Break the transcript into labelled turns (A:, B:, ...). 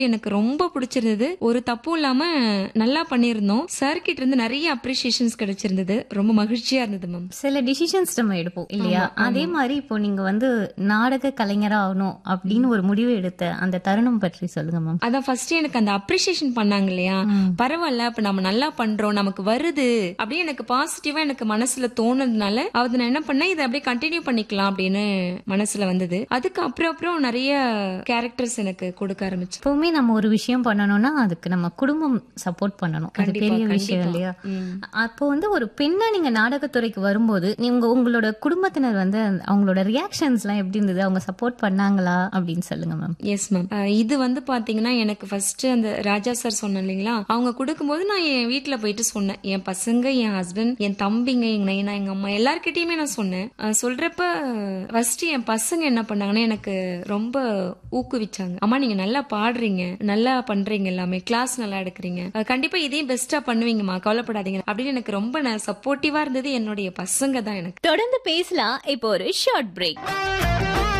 A: எனக்கு ரொம்ப பிடிச்சிருந்தது ஒரு தப்பும் இல்லாம நல்லா பண்ணியிருந்தோம் சார் கிட்ட இருந்து நிறைய அப்ரிசியேஷன்ஸ் கிடைச்சிருந்தது ரொம்ப மகிழ்ச்சியா இருந்தது மேம்
B: சில டிசிஷன்ஸ் நம்ம எடுப்போம் இல்லையா அதே மாதிரி இப்போ நீங்க வந்து நாடக கலைஞரா ஆகணும் அப்படின்னு ஒரு முடிவு எடுத்த அந்த தருணம் பற்றி சொல்லுங்க மேம்
A: அதான் ஃபர்ஸ்ட் எனக்கு அந்த அப்ரிசியேஷன் பண்ணாங்க இல்லையா பரவாயில்ல இப்ப நம்ம நல்லா பண்றோம் நமக்கு வருது அப்படியே எனக்கு பாசிட்டிவா எனக்கு மனசுல தோணுனதுனால அது நான் என்ன பண்ணேன் இதை அப்படியே கண்டினியூ பண்ணிக்கலாம் அப்படின்னு மனசுல வந்தது அதுக்கு அப்புறம் அப்புறம் நிறைய கேரக்டர்ஸ் எனக்கு கொடுக்க ஆரம்பிச்சு
B: எப்பவுமே நம்ம ஒரு விஷயம் பண்ணணும்னா அதுக்கு நம்ம குடும்பம் சப்போர்ட் பண்ணணும் அது
A: கண்டிப்பா,
B: பெரிய விஷயம்
A: கண்டிப்பா.
B: இல்லையா
A: ம்.
B: அப்போ வந்து ஒரு பெண்ணா நீங்க நாடகத்துறைக்கு வரும்போது நீங்க உங்களோட குடும்பத்தினர் வந்து அந்த- அவங்களோட ரியாக்ஷன்ஸ் எல்லாம் எப்படி இருந்தது அவங்க சப்போர்ட் பண்ணாங்களா அப்படின்னு சொல்லுங்க மேம்
A: எஸ் மேம் இது வந்து பாத்தீங்கன்னா எனக்கு ஃபர்ஸ்ட் அந்த ராஜா சார் சொன்னேன் இல்லைங்களா அவங்க கொடுக்கும்போது நான் என் வீட்ல போயிட்டு சொன்னேன் என் பசங்க என் ஹஸ்பண்ட் என் தம்பிங்க எங்க நைனா எங்க அம்மா எல்லார்கிட்டயுமே நான் சொன்னேன் அஹ் சொல்றப்ப ஃபர்ஸ்ட் என் பசங்க என்ன பண்ணாங்கன்னா எனக்கு ரொம்ப ஊக்குவிச்சாங்க அம்மா நீங்க நல்லா பாடுறீங்க நல்லா பண்றீங்க எல்லாமே கிளாஸ் நல்லா எடுக்கிறீங்க அஹ் கண்டிப்பா இதையும் பெஸ்டா பண்ணுவீங்கம்மா கவலைப்படாதீங்க அப்படின்னு எனக்கு ரொம்ப சப்போர்ட்டிவா இருந்தது என்னுடைய பசங்க தான் எனக்கு
C: தொடர்ந்து பேசலாம் இப்போ ஒரு ஷார்ட் பிரேக்